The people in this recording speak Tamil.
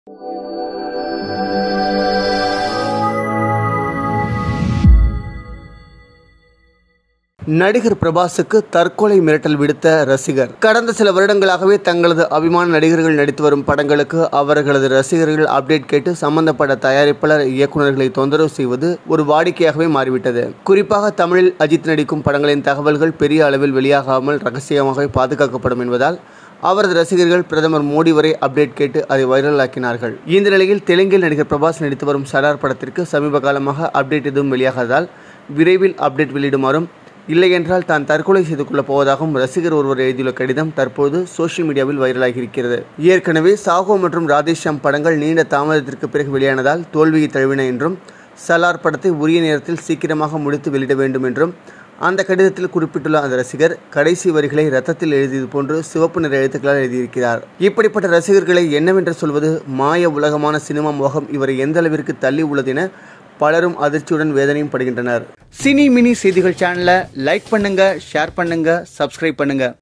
நடிகர் பிரபாஸுக்கு தற்கொலை மிரட்டல் விடுத்த ரசிகர் கடந்த சில வருடங்களாகவே தங்களது அபிமான நடிகர்கள் நடித்து வரும் படங்களுக்கு அவர்களது ரசிகர்கள் அப்டேட் கேட்டு சம்பந்தப்பட்ட தயாரிப்பாளர் இயக்குநர்களை தொந்தரவு செய்வது ஒரு வாடிக்கையாகவே மாறிவிட்டது குறிப்பாக தமிழில் அஜித் நடிக்கும் படங்களின் தகவல்கள் பெரிய அளவில் வெளியாகாமல் ரகசியமாகவே பாதுகாக்கப்படும் என்பதால் அவரது ரசிகர்கள் பிரதமர் மோடி வரை அப்டேட் கேட்டு அதை வைரலாக்கினார்கள் இந்த நிலையில் தெலுங்கில் நடிகர் பிரபாஸ் நடித்து வரும் சலார் படத்திற்கு சமீப காலமாக அப்டேட் எதுவும் வெளியாகாததால் விரைவில் அப்டேட் வெளியிடுமாறும் இல்லையென்றால் தான் தற்கொலை செய்து கொள்ளப் போவதாகவும் ரசிகர் ஒருவர் எழுதியுள்ள கடிதம் தற்போது சோஷியல் மீடியாவில் வைரலாகி இருக்கிறது ஏற்கனவே சாகோ மற்றும் ராதேஷாம் படங்கள் நீண்ட தாமதத்திற்கு பிறகு வெளியானதால் தோல்வியை தழுவின என்றும் சலார் படத்தை உரிய நேரத்தில் சீக்கிரமாக முடித்து வெளியிட வேண்டும் என்றும் அந்த கடிதத்தில் குறிப்பிட்டுள்ள அந்த ரசிகர் கடைசி வரிகளை ரத்தத்தில் எழுதியது போன்று சிவப்பு நிற எழுத்துக்களால் எழுதியிருக்கிறார் இப்படிப்பட்ட ரசிகர்களை என்னவென்று சொல்வது மாய உலகமான சினிமா மோகம் இவரை எந்த அளவிற்கு தள்ளி உள்ளது என பலரும் அதிர்ச்சியுடன் வேதனையும் படுகின்றனர் சினி மினி செய்திகள் சேனலை லைக் பண்ணுங்க ஷேர் பண்ணுங்க சப்ஸ்கிரைப் பண்ணுங்க